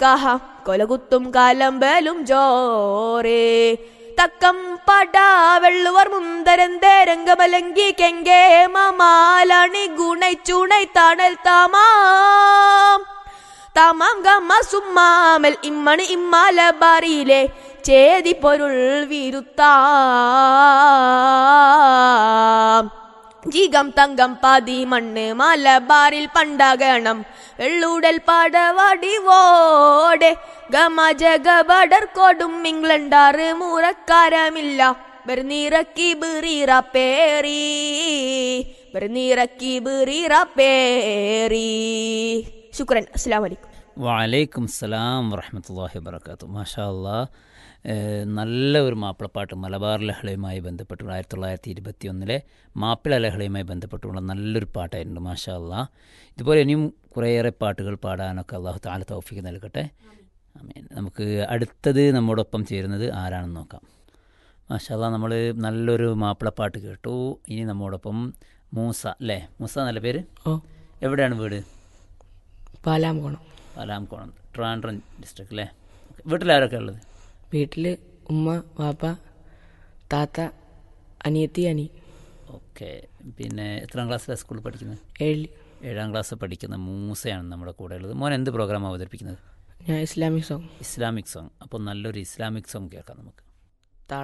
കഹ കൊലകുത്തും കാലമ്പലും ജോറേ തക്കം പട വെള്ളുവർ മുന്തരന്തേ രംഗമലങ്കി കെങ്കേ മമാലണി ഗുണൈ ചുണൈ തണൽ താമാം താമാം ഗമ സുമ്മാമൽ ഇമ്മണി ഇമ്മാല ബാറിയിലെ ചേതി പൊരുൾ വിരുത്താം ജീകം തങ്കം പാതി മണ്ണ് മലബാറിൽ പണ്ടാകണം വെള്ളൂടൽ പടവടിവോടെ ഗമ ജഗബടർ കൊടും ഇംഗ്ലണ്ടാറ് മൂറക്കാരമില്ല ബെർനീറക്കി ബിറീറ പേറി ബെർനീറക്കി ബിറീറ പേറി ശുക്രൻ അസ്സാം വലൈക്കും വലൈക്കും സലാം വറഹമത്തല്ലാഹി വബർക്കാത്തു മാഷാ അല്ലാ ഏഹ് നല്ല ഒരു മാപ്പിളപ്പാട്ട് മലബാർ ലഹളയുമായി ബന്ധപ്പെട്ടുള്ള ആയിരത്തി തൊള്ളായിരത്തി ഇരുപത്തി ഒന്നിലെ മാപ്പിള ലഹളയുമായി ബന്ധപ്പെട്ടുള്ള നല്ലൊരു പാട്ടായിട്ടുണ്ട് മാഷാ അല്ലാ ഇതുപോലെ ഇനിയും കുറേയേറെ പാട്ടുകൾ പാടാനൊക്കെ അള്ളാഹു താല തൗഫിക്ക് നൽകട്ടെ ആമീൻ നമുക്ക് അടുത്തത് നമ്മോടൊപ്പം ചേരുന്നത് ആരാണെന്ന് നോക്കാം മാഷാ അല്ലാ നമ്മൾ നല്ലൊരു മാപ്പിളപ്പാട്ട് കേട്ടു ഇനി നമ്മോടൊപ്പം മൂസ അല്ലേ മൂസ നല്ല പേര് ഓ എവിടെയാണ് വീട് പാലാമോണം പാലാംകോണം ട്രിവാൻഡ്രം ഡിസ്ട്രിക്ട് അല്ലേ വീട്ടിലാരൊക്കെ ഉള്ളത് വീട്ടിൽ ഉമ്മ വാപ്പ താത്ത അനിയത്തി അനി ഓക്കെ പിന്നെ എത്രാം ക്ലാസ്സിലാണ് സ്കൂളിൽ പഠിക്കുന്നത് ഏഴിൽ ഏഴാം ക്ലാസ് പഠിക്കുന്ന മൂസയാണ് നമ്മുടെ കൂടെ ഉള്ളത് മോൻ എന്ത് പ്രോഗ്രാം അവതരിപ്പിക്കുന്നത് ഞാൻ ഇസ്ലാമിക് സോങ് ഇസ്ലാമിക് സോങ് അപ്പോൾ നല്ലൊരു ഇസ്ലാമിക് സോങ് കേൾക്കാം നമുക്ക്